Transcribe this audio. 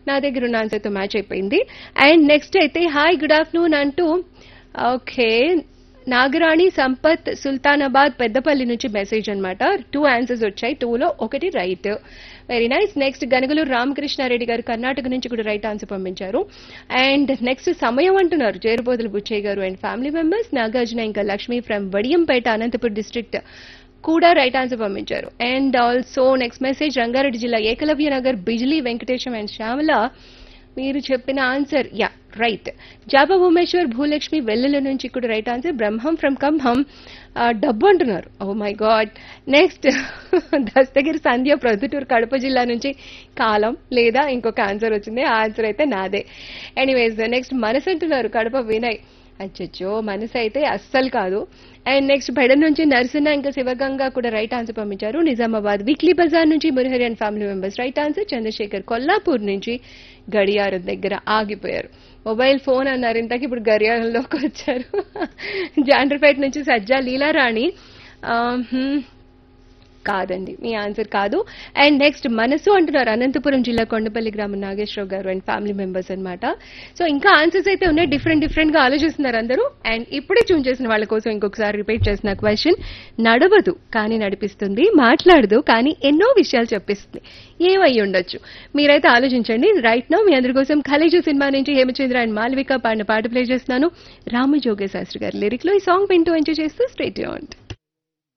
నా దగ్గర ఉన్న ఆన్సర్తో మ్యాచ్ అయిపోయింది అండ్ నెక్స్ట్ అయితే హాయ్ గుడ్ ఆఫ్టర్నూన్ అంటూ ఓకే నాగరాణి సంపత్ సుల్తానాబాద్ పెద్దపల్లి నుంచి మెసేజ్ అన్నమాట టూ ఆన్సర్స్ వచ్చాయి టూలో ఒకటి right very nice next Ganugulur Ramakrishna Reddy garu Karnataka నుంచి కూడా రైట్ ఆన్సర్ పంపించారు అండ్ నెక్స్ట్ సమయం అంటున్నారు చేరుబోతుల బుచ్చయ్య గారు అండ్ ఫ్యామిలీ మెంబర్స్ నాగార్జున ఇంకా లక్ష్మి ఫ్రమ్ వడియంపేట అనంతపురం డిస్ట్రిక్ట్ కూడా రైట్ ఆన్సర్ పంపించారు and also next message Rangareddy జిల్లా ఏకలవ్య నగర్ బిజ్లీ వెంకటేశం అండ్ శ్యామల మీరు చెప్పిన ఆన్సర్ యా రైట్ జాబా భూమేశ్వర్ భూలక్ష్మి వెల్లుల నుంచి కూడా right answer Brahmam from Khammam ఆ, డబ్బు అంటున్నారు oh my god next Dastagiri Sandhya Proddatur Kadapa జిల్లా నుంచి కాలం లేదా ఇంకొక ఆన్సర్ వచ్చింది ఆ ఆన్సర్ అయితే నాదే ఎనీవేస్ నెక్స్ట్ మనసు అంటున్నారు కడప వినయ్ అచ్చచ్చో మనసు అయితే అస్సలు కాదు అండ్ నెక్స్ట్ బెడ నుంచి నరసింహ ఇంకా శివగంగా కూడా రైట్ ఆన్సర్ పంపించారు నిజామాబాద్ వీక్లీ బజార్ నుంచి Murahari and family members right answer Chandrashekar Kollapur నుంచి గడియారం దగ్గర ఆగిపోయారు మొబైల్ ఫోన్ అన్నారు ఇంతకు ఇప్పుడు గడియారంలోకి వచ్చారు జాండ్రపేట నుంచి సజ్జా లీలారాణి ఆ, హ్మ్. కాదండి మీ ఆన్సర్ కాదు అండ్ నెక్స్ట్ మనసు అంటున్నారు అనంతపురం జిల్లా కొండపల్లి గ్రామం Nageswara Rao garu and family members అన్నమాట సో ఇంకా ఆన్సర్స్ అయితే ఉన్నాయి డిఫరెంట్ డిఫరెంట్ గా ఆలోచిస్తున్నారు అందరూ అండ్ ఇప్పుడే చూన్ చేసిన వాళ్ళ కోసం ఇంకొకసారి రిపీట్ చేసిన క్వశ్చన్ నడవదు కానీ నడిపిస్తుంది మాట్లాడదు కానీ ఎన్నో విషయాలు చెప్పిస్తుంది ఏమై ఉండొచ్చు మీరైతే ఆలోచించండి రైట్ నో మీ అందరి కోసం ఖలీజు సినిమా నుంచి హేమచంద్ర అండ్ మాలవిక పాడిన పాట ప్లే చేస్తున్నాను రాము జోగే శాస్త్రి గారి లిరిక్ లో ఈ సాంగ్ వింటూ ఎంజాయ్ చేస్తూ స్టేట్ యూన్